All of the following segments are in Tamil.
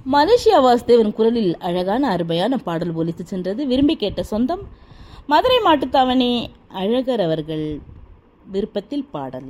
மலேசியா வாசுதேவன் குரலில் அழகான அருமையான பாடல் ஒலித்து சென்றது விரும்பி கேட்ட சொந்தம் மதுரை மாட்டுத்தாவணி அழகர் அவர்கள் விருப்பத்தில் பாடல்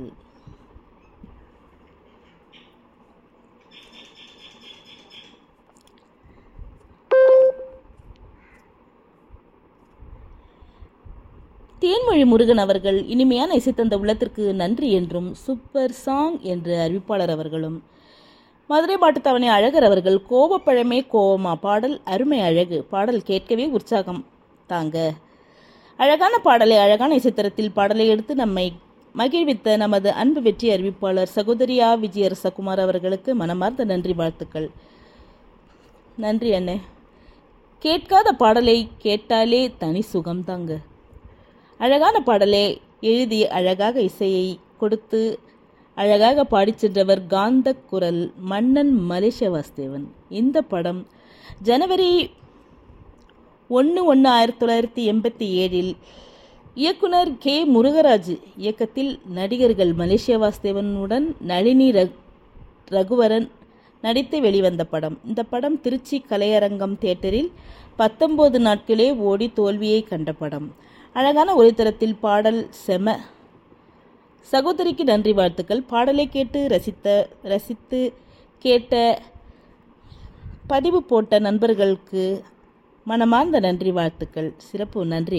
தேன்மொழி முருகன் அவர்கள் இனிமையான இசை தந்த உள்ளத்திற்கு நன்றி என்றும் சூப்பர் சாங் என்று அறிவிப்பாளர் அவர்களும் மதுரை மாட்டுத்தாவணி அழகர் அவர்கள் கோபப்பழமே கோவமா பாடல் அருமை அழகு பாடல் கேட்கவே உற்சாகம் தாங்க அழகான பாடலை அழகான இசைத்தரத்தில் பாடலை எடுத்து நம்மை மகிழ்வித்த நமது அன்பு வெற்றி அறிவிப்பாளர் சகோதரியா விஜயரசகுமார் அவர்களுக்கு மனமார்ந்த நன்றி வாழ்த்துக்கள் நன்றி அண்ணே கேட்காத பாடலை கேட்டாலே தனி சுகம் தாங்க அழகான பாடலை எழுதி அழகாக இசையை கொடுத்து அழகாக பாடிச் சென்றவர் காந்த குரல் மன்னன் மலேசிய வாசுதேவன் இந்த படம் ஜனவரி ஒன்று ஒன்று ஆயிரத்தி தொள்ளாயிரத்தி எண்பத்தி ஏழில் இயக்குனர் கே முருகராஜ் இயக்கத்தில் நடிகர்கள் மலேசிய வாசுதேவனுடன் நளினி ரக் ரகுவரன் நடித்து வெளிவந்த படம் இந்த படம் திருச்சி கலையரங்கம் தியேட்டரில் பத்தொன்பது நாட்களே ஓடி தோல்வியை கண்ட படம் அழகான ஒளித்தரத்தில் பாடல் செம சகோதரிக்கு நன்றி வாழ்த்துக்கள் பாடலை கேட்டு ரசித்த ரசித்து கேட்ட பதிவு போட்ட நண்பர்களுக்கு மனமார்ந்த நன்றி வாழ்த்துக்கள் சிறப்பு நன்றி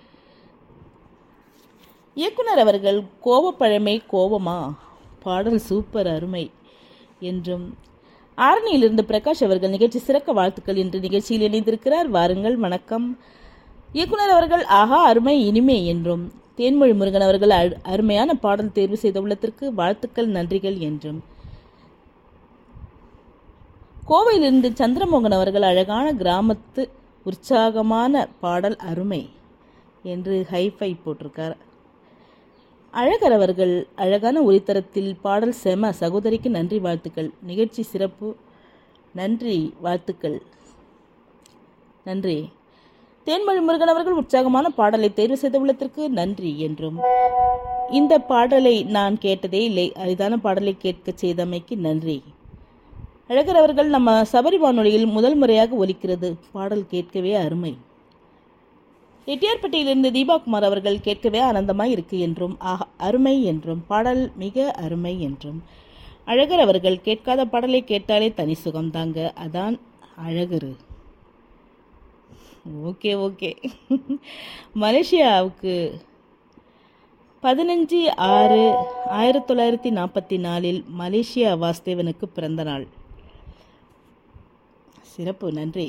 இயக்குனர் அவர்கள் கோபப்பழமை கோபமா பாடல் சூப்பர் அருமை என்றும் ஆரணியிலிருந்து பிரகாஷ் அவர்கள் நிகழ்ச்சி சிறக்க வாழ்த்துக்கள் என்று நிகழ்ச்சியில் இணைந்திருக்கிறார் வாருங்கள் வணக்கம் இயக்குனர் அவர்கள் ஆஹா அருமை இனிமை என்றும் தேன்மொழி முருகன் அவர்கள் அரு- அருமையான பாடல் தேர்வு செய்த உள்ளத்திற்கு வாழ்த்துக்கள் நன்றிகள் என்றும் கோவையிலிருந்து சந்திரமோகன் அவர்கள் அழகான கிராமத்து உற்சாகமான பாடல் அருமை என்று ஹைஃபை போட்டிருக்கார் அழகர் அவர்கள் அழகான ஒளித்தரத்தில் பாடல் செம சகோதரிக்கு நன்றி வாழ்த்துக்கள் நிகழ்ச்சி சிறப்பு நன்றி வாழ்த்துக்கள் நன்றி தேன்மொழி முருகன் அவர்கள் உற்சாகமான பாடலை தேர்வு செய்த உள்ளத்திற்கு நன்றி என்றும் இந்த பாடலை நான் கேட்டதே இல்லை அரிதான பாடலை கேட்க செய்தமைக்கு நன்றி அழகர் அவர்கள் நம்ம சபரி வானொலியில் முதல் முறையாக ஒலிக்கிறது பாடல் கேட்கவே அருமை எட்டியார்பட்டியிலிருந்து தீபாகுமார் அவர்கள் கேட்கவே ஆனந்தமாய் இருக்கு என்றும் ஆஹா அருமை என்றும் பாடல் மிக அருமை என்றும் அழகர் அவர்கள் கேட்காத பாடலை கேட்டாலே தனி சுகம் தாங்க அதான் அழகரு ஓகே ஓகே மலேசியாவுக்கு பதினஞ்சு ஆறு ஆயிரத்தி தொள்ளாயிரத்தி நாற்பத்தி நாலில் மலேசியா வாசுதேவனுக்கு பிறந்த நாள் சிறப்பு நன்றி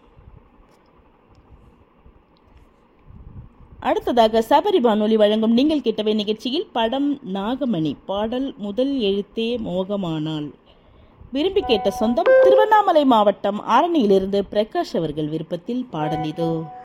அடுத்ததாக சபரி வானொலி வழங்கும் நீங்கள் கேட்டவை நிகழ்ச்சியில் படம் நாகமணி பாடல் முதல் எழுத்தே மோகமானால் விரும்பி கேட்ட சொந்தம் திருவண்ணாமலை மாவட்டம் ஆரணியிலிருந்து பிரகாஷ் அவர்கள் விருப்பத்தில் பாடல் இதோ